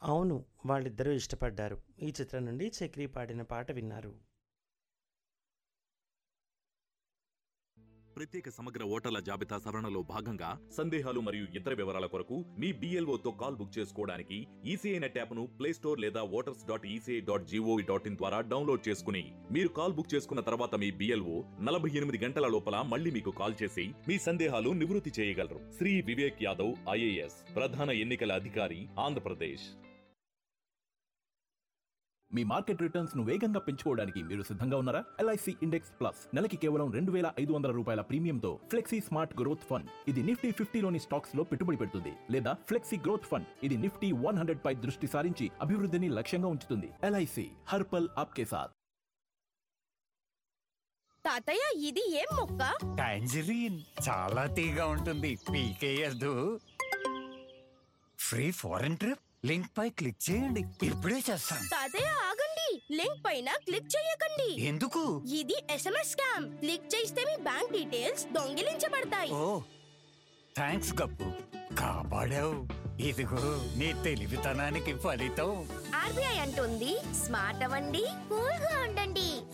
అవును వాళ్ళిద్దరూ ఇష్టపడ్డారు ఈ చిత్రం నుండి చక్రి పాడిన పాట విన్నారు ప్రత్యేక సమగ్ర ఓటర్ల జాబితా సవరణలో భాగంగా సందేహాలు మరియు ఇతర వివరాల కొరకు మీ BLO తో కాల్ బుక్ చేసుకోవడానికి ఈసీఐ నెట్ యాప్ను ప్లే స్టోర్ లేదా voters dot ECI dot GOV dot in ద్వారా డౌన్లోడ్ చేసుకుని మీరు కాల్ బుక్ చేసుకున్న తర్వాత మీ బిఎల్ఓ నలభై ఎనిమిది గంటల లోపల మళ్ళీ మీకు కాల్ చేసి మీ సందేహాలు నివృత్తి చేయగలరు శ్రీ వివేక్ యాదవ్ ఐఏఎస్ ప్రధాన ఎన్నికల అధికారి ఆంధ్రప్రదేశ్ మీ మార్కెట్ రిటర్న్స్ ను వేగంగా పెంచుకోవడానికి మీరు సిద్ధంగా ఉన్నారా ఎల్ఐసి ఇండెక్స్ ప్లస్ నెలకి కేవలం రెండు వేల ఐదు వందల రూపాయల ప్రీమియంతో ఫ్లెక్సీ స్మార్ట్ గ్రోత్ ఫండ్ ఇది నిఫ్టీ ఫిఫ్టీలోని స్టాక్స్ లో పెట్టుబడి పెడుతుంది లేదా ఫ్లెక్సీ గ్రోత్ ఫండ్ ఇది నిఫ్టీ వన్ హండ్రెడ్ పై దృష్టి సారించి అభివృద్ధిని లక్ష్యంగా ఉంచుతుంది ఎల్ఐసి హర్పల్ ఆప్కే సాత్ తాతయ్య ఇది ఏం మొక్క టాంజరీన్ చాలా తీగా ఉంటుంది పీకేయద్దు ఫ్రీ ఫారెన్ ట్రిప్ లింక్ పై క్లిక్ చేయండి ఇప్పుడే చేస్తాను తాతయ్య ఆగండి లింక్ పైన క్లిక్ చేయకండి ఎందుకు ఇది ఎస్ఎంఎస్ స్కామ్ క్లిక్ చేస్తే మీ బ్యాంక్ డీటెయిల్స్ దొంగిలించబడతాయి ఓ థ్యాంక్స్ గప్పు కాపాడావు ఇదిగో నీ తెలివితనానికి ఫలితం ఆర్బీఐ అంటుంది స్మార్ట్ అవ్వండి కూల్ గా ఉండండి